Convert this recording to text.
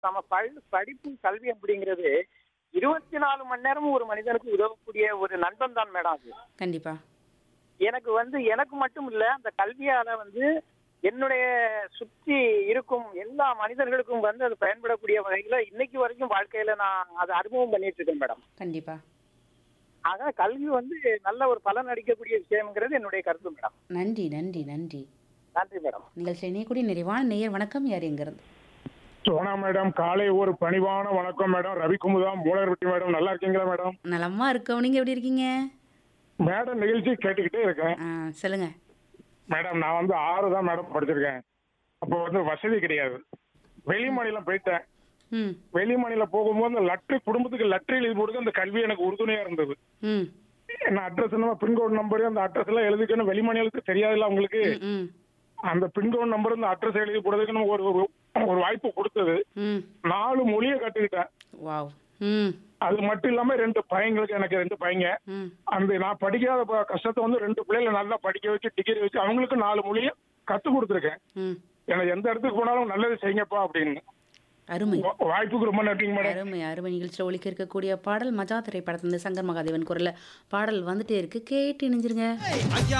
நம்ம பள் படிப்பு கல்வி அப்படிங்கிறது இருபத்தி நாலு மணி நேரமும் ஒரு மனிதனுக்கு உதவக்கூடிய ஒரு நண்பன் தான் மேடம் அது கண்டிப்பா எனக்கு வந்து எனக்கு மட்டும் இல்ல அந்த கல்வியால வந்து என்னுடைய சுற்றி இருக்கும் எல்லா மனிதர்களுக்கும் வந்து அது பயன்படக்கூடிய வகையில இன்னைக்கு வரைக்கும் வாழ்க்கையில நான் அதை அனுபவம் பண்ணிட்டு இருக்கேன் மேடம் கண்டிப்பா ஆக கல்வி வந்து நல்ல ஒரு பலன் அளிக்கக்கூடிய விஷயம்ங்கிறது என்னுடைய கருத்து மேடம் நன்றி நன்றி நன்றி நன்றி மேடம் நிகழ்ச்சி இணையக்கூடிய நிறைவான நேயர் வணக்கம் யார் எங்கிருந்து சோனா மேடம் காலை ஒரு பணிவான வணக்கம் மேடம் ரவிக்குமுதா மூலர்பட்டி மேடம் நல்லா இருக்கீங்களா மேடம் நலமா இருக்கோம் நீங்க எப்படி இருக்கீங்க மேடம் நிகழ்ச்சி கேட்டுக்கிட்டே இருக்கேன் ஆ, சொல்லுங்க மேடம் நான் வந்து ஆறு தான் மேடம் படிச்சிருக்கேன் அப்போ வந்து வசதி கிடையாது வெளி மாநிலம் போயிட்டேன் ம் வெளி மாநிலம் போகும்போது அந்த லட்ரு குடும்பத்துக்கு லட்ரு எழுதி போடுறது அந்த கல்வி எனக்கு உறுதுணையா இருந்தது ம் என்ன அட்ரஸ் நம்ம பின்கோடு நம்பர் அந்த அட்ரஸ் எல்லாம் எழுதிக்கணும் வெளி மாநிலத்துக்கு தெரியாதுல்ல அவங்களுக்கு ம், ம் அந்த பின்கோடு நம்பர் அந்த அட்ரஸ் எழுதி போடுறதுக்கு நமக்கு ஒரு ஒரு- ஒரு வாய்ப்பு கொடுத்தது ம் நாலு மொழியை கற்றுக்கிட்டேன் வாவ் ம் அது மட்டும் இல்லாம ரெண்டு பையங்களுக்கு எனக்கு ரெண்டு பையங்க ம் அந்த நான் படிக்காத ப- கஷ்டத்தை வந்து ரெண்டு பிள்ளைகளை நல்லா படிக்க வச்சு டிகிரி வச்சு அவங்களுக்கு நாலு மொழியை கத்து கொடுத்துருக்கேன் ம் எனக்கு எந்த இடத்துக்கு போனாலும் நல்லது செய்யுங்கப்பா அப்படின்னு அருமை வா- வாய்ப்புக்கு ரொம்ப நன்றிங்க மேடம் அருமை அருமை நிகழ்ச்சியில் ஒழிக்க இருக்கக்கூடிய பாடல் மஜா திரைப்படத்திலிருந்து சங்கர் மகாதேவன் குரல்ல பாடல் வந்துட்டே இருக்கு கேட்டு இணைஞ்சிருங்க ஐயா